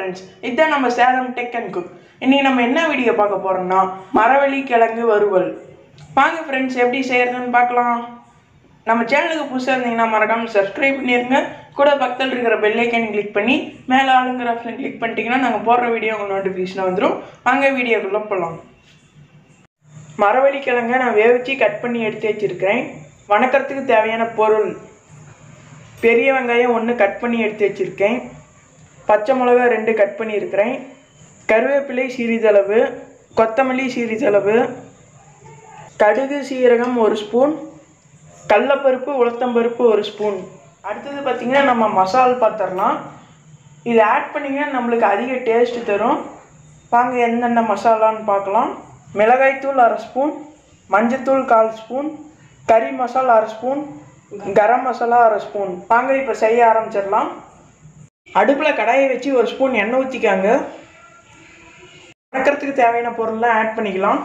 friends இதுதான் நம்ம Salem tech and cook இன்னைக்கு நம்ம என்ன வீடியோ பார்க்க போறோம்னா மரவள்ளி கிழங்கு வறுவல் வாங்க ஃப்ரெண்ட்ஸ் எப்படி செய்யறதுன்னு பார்க்கலாம் நம்ம சேனலுக்கு புதுசாக இருந்தீங்கன்னா மறக்காம சப்ஸ்கிரைப் பண்ணிருங்க கூட பக்கத்தில் இருக்கிற பெல் ஐக்கன் கிளிக் பண்ணி மேலே ஆளுங்கிற ஆப்ஷன் கிளிக் பண்ணிட்டீங்கன்னா நாங்கள் போடுற வீடியோ உங்கள் நோட்டிஃபிகேஷன் வந்துடும் வாங்க வீடியோக்குள்ளே போகலாம் மரவள்ளி கிழங்க நான் வேவிச்சு கட் பண்ணி எடுத்து வச்சிருக்கிறேன் வணக்கறதுக்கு தேவையான பொருள் பெரிய வெங்காயம் ஒன்று கட் பண்ணி எடுத்து வச்சுருக்கேன் பச்சை மிளகா ரெண்டு கட் பண்ணியிருக்கிறேன் கருவேப்பிலை சிறிதளவு கொத்தமல்லி சிறிதளவு கடுகு சீரகம் ஒரு ஸ்பூன் கடலப்பருப்பு உளுத்தம்பருப்பு ஒரு ஸ்பூன் அடுத்தது பார்த்திங்கன்னா நம்ம மசால் பார்த்துடலாம் இது ஆட் பண்ணிங்கன்னா நம்மளுக்கு அதிக டேஸ்ட் தரும் வாங்க என்னென்ன மசாலான்னு பார்க்கலாம் மிளகாய்த்தூள் அரை ஸ்பூன் மஞ்சத்தூள் கால் ஸ்பூன் கறி மசாலா அரை ஸ்பூன் கரம் மசாலா அரை ஸ்பூன் வாங்க இப்போ செய்ய ஆரம்பிச்சிடலாம் அடுப்பில் கடாயை வச்சு ஒரு ஸ்பூன் எண்ணெய் ஊற்றிக்காங்க வதக்கிறதுக்கு தேவையான பொருள்லாம் ஆட் பண்ணிக்கலாம்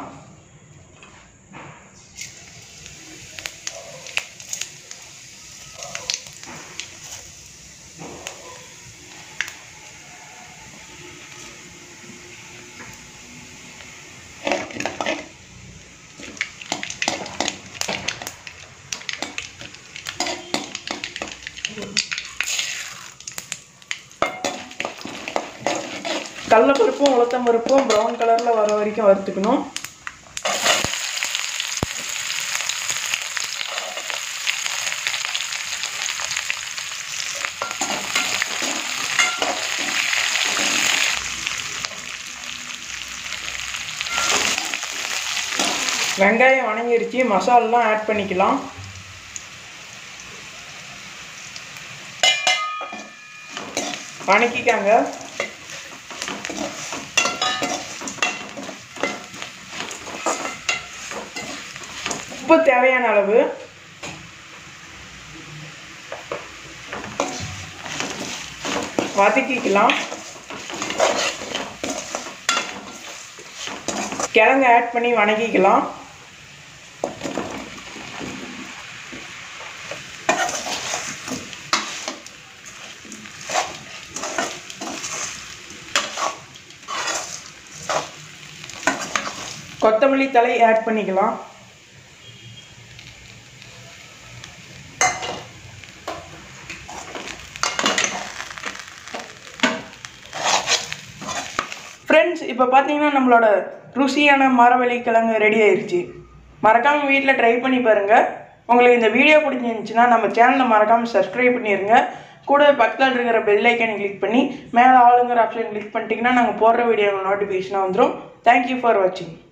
கடலப்பருப்பும் உளுத்தம் பருப்பும் ப்ரௌன் கலரில் வர வரைக்கும் வறுத்துக்கணும் வெங்காயம் வணங்கிருச்சு மசாலெலாம் ஆட் பண்ணிக்கலாம் வணக்கிக்காங்க உப்பு தேவையான அளவு வதக்கிக்கலாம் கிழங்கு ஆட் பண்ணி வணக்கிக்கலாம் கொத்தமல்லி தலை ஆட் பண்ணிக்கலாம் ஃப்ரெண்ட்ஸ் இப்போ பார்த்தீங்கன்னா நம்மளோட ருசியான மரவள்ளி கிழங்கு ரெடி ஆயிருச்சு மறக்காமல் வீட்டில் ட்ரை பண்ணி பாருங்கள் உங்களுக்கு இந்த வீடியோ பிடிச்சிருந்துச்சுன்னா நம்ம சேனலை மறக்காமல் சப்ஸ்கிரைப் பண்ணிடுங்க கூட பக்கத்தில் இருக்கிற பெல் ஐக்கனை கிளிக் பண்ணி மேலே ஆளுங்கிற ஆப்ஷன் கிளிக் பண்ணிட்டீங்கன்னா நாங்கள் போடுற வீடியோ நோட்டிஃபிகேஷனாக வந்துடும் தேங்க்யூ ஃபார் வாட்சிங்